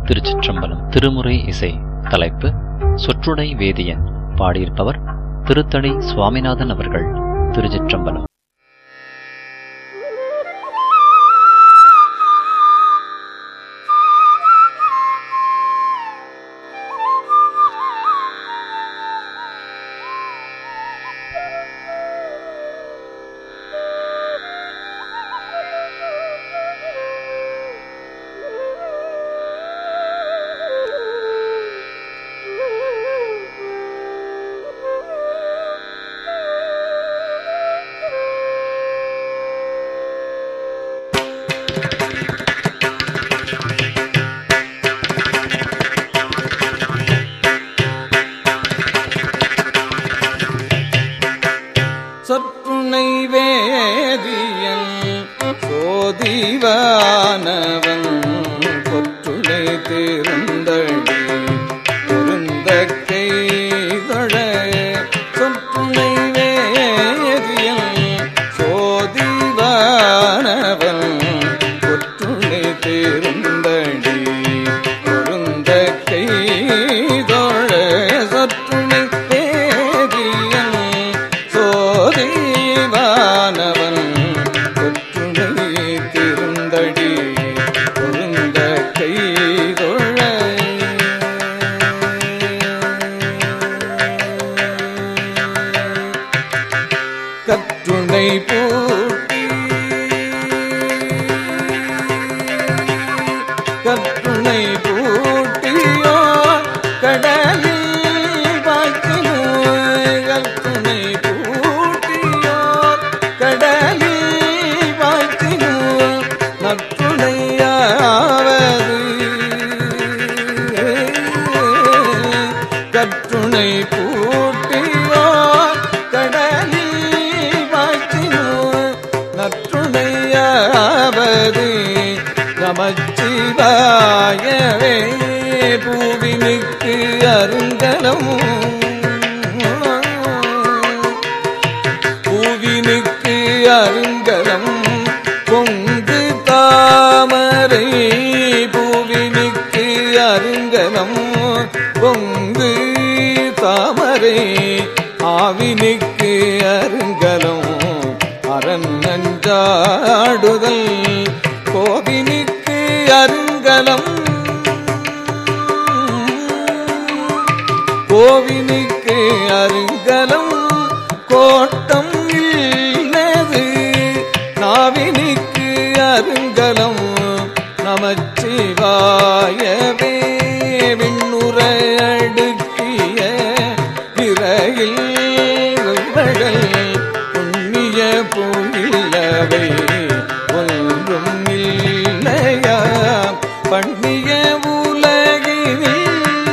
திருச்சிற்றம்பலம் திருமுறை இசை தலைப்பு சொற்றுடை வேதியன் பாடியிருப்பவர் திருத்தணி சுவாமிநாதன் அவர்கள் திருச்சிற்றம்பலம் சொற்றுணை வேதியன் சோதிவானவன் கொற்றுணை திருந்தழி பொருந்த கைதழ சொற்றுணை வேதியன் சோதிவானவன் கொற்றுணை திருந்தழி பொருந்த கைதொழ சொற்றுணை வேதியன் சோதிவானவன் கொற்றுணை திருந்தடி பொருந்த கைதொழ கற்றுணை பூட்டி கற்றுணை பூட்டியோ கடலில் வாக்கினோ கற்றுணை பூட்டியோ கடலில் வாக்கினோ நற்றுணையாவது கற்றுணை பூட்டியோ கடலில் வாக்கினோ நற்றுணையாவது நமச்சிவாயவே பூவினுக்கு அருங்கலம் பூவினுக்கு அருங்கலம் பொங்கு தாமரை பூவினுக்கு அருங்கலம் பொங்கு தாமரை ஆவினுக்கு அருங்கலம் அரண் நஞ்சாடுதல் கோவினுக்கு அருங்கலம் கோவினுக்கு அருங்கலம் கோட்டம் இல்லது நாவினுக்கு அருங்கலம் நமச்சிவாயவே விண்ணுற அடுக்கிய விரையில் வெவ்வழல் புண்ணிய புகில்லவை ஒன்றும் இல்லையா பண்ணிய உலகினில்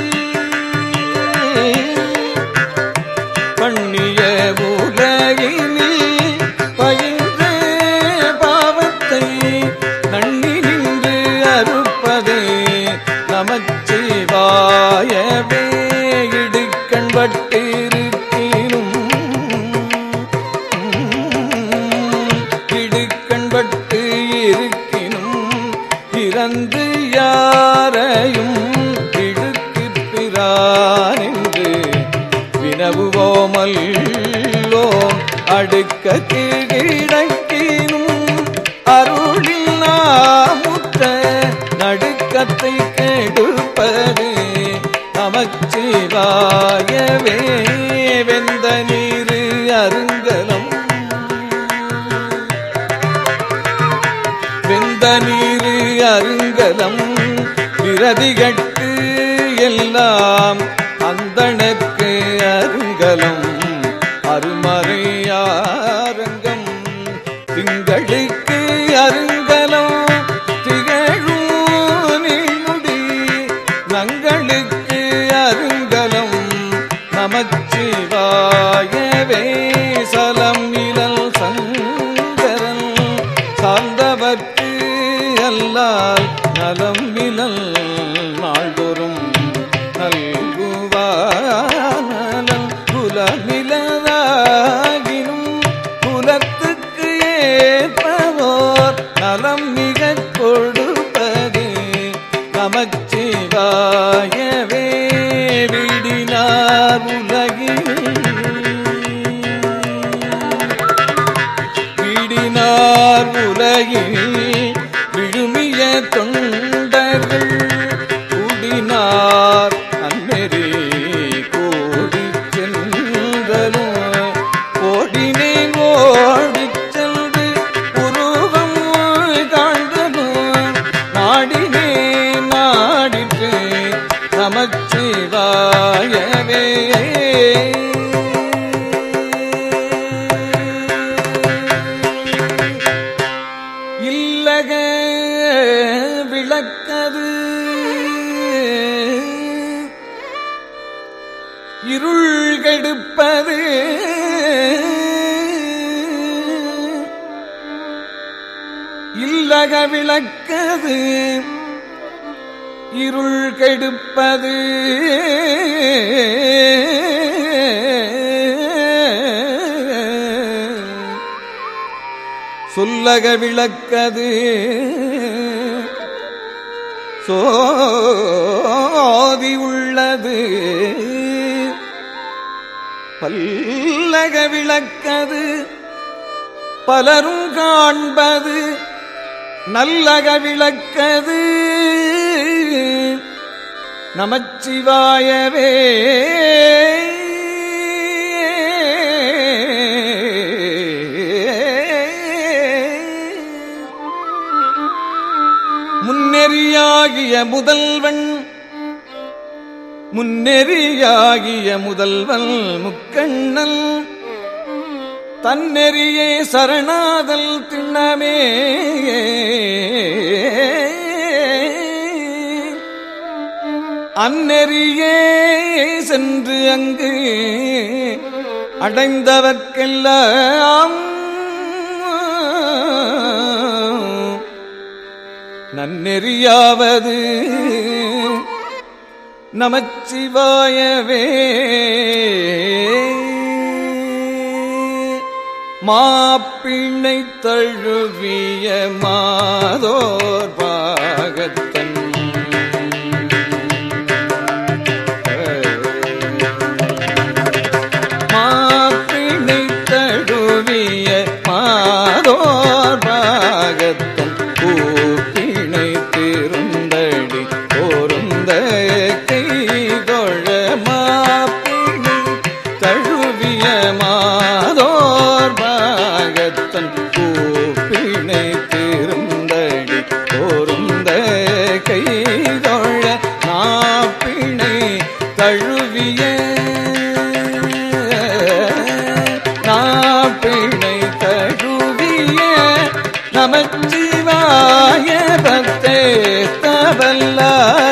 பண்ணிய உலகினில் பயின்ற பாவத்தை நன்னி நின்று அறுப்பதே நமச்சிவாயவே இடுக்கண் பட்டிருக்கினும் இடுக்கண் பட்டு இருக்கினும் இறந்து யாரையும் இழுக்குப் பிரான் என்று வினவுவோமல்லோம் அடுக்க கிடக்கினும் அருளில் நாமுற்ற நடுக்கத்தை கெடுப்பது நமச்சிவாயவே வெந்த நீரு அருங்கலம் வெந்த நீரு அருங்கலம் விரதிகட்டு எல்லாம் அந்தணக்கு அருங்கலம் அருமறையாரங்கம் திங்களுக்கு அருங்கலம் திகழும் நீமுடி நங்களுக்கு அருங்கலம் நமச்சிவாயவே சலம் நிழல் சங்கரன் சார்ந்தவர்க்கு அல்லால் நலம் விழல் நாள்தோறும் நல்குவானல் குலமிலராகினும் குலத்துக்கு ஏற்பவோர் நமச்சிவாயவே விடினார் உலகில் விடினார் உலகில் விழுமிய தொண்டர்கள் குடினார் அன்னெறி கோடி சென்றலும் ஓடினே ஓடிச் சென்று உருவம் காண்பதும் நாடினே நாடிற்று நமச்சிவாயவே இல்லக விளக்கது இருள் கெடுப்பது இல்லக விளக்கது இருள் கெடுப்பது சொல்லக விளக்கது சோதி உள்ளது பல்லக விளக்கது பலரும் காண்பது நல்லக விளக்கது நமச்சிவாயவே முன்னெறியாகிய முதல்வன் முன்னெறியாகிய முதல்வன் முக்கண்ணன் தன்னெறியே சரணாதல் திண்ணமே அந்நெறியே சென்று அங்கு அடைந்தவர்க்கெல்லாம் நன்னெறியாவது நமச்சிவாயவே மாப்பிணை தழுவிய மாதோர் பாகத்தன் மாப்பிணை தழுவிய மாதோர் பாகத்தன் பூப்பிணை திருந்தடி பொருந்த கைதொழ மாப்பிணை தழுவிய மாதோர் பாகத்தன் பூப்பிணை திருந்தடி பொருந்த கைதொழ நாப்பிணை தழுவிய நாப்பிணை தழுவிய நமச்சிவாய பக்தே தவல்ல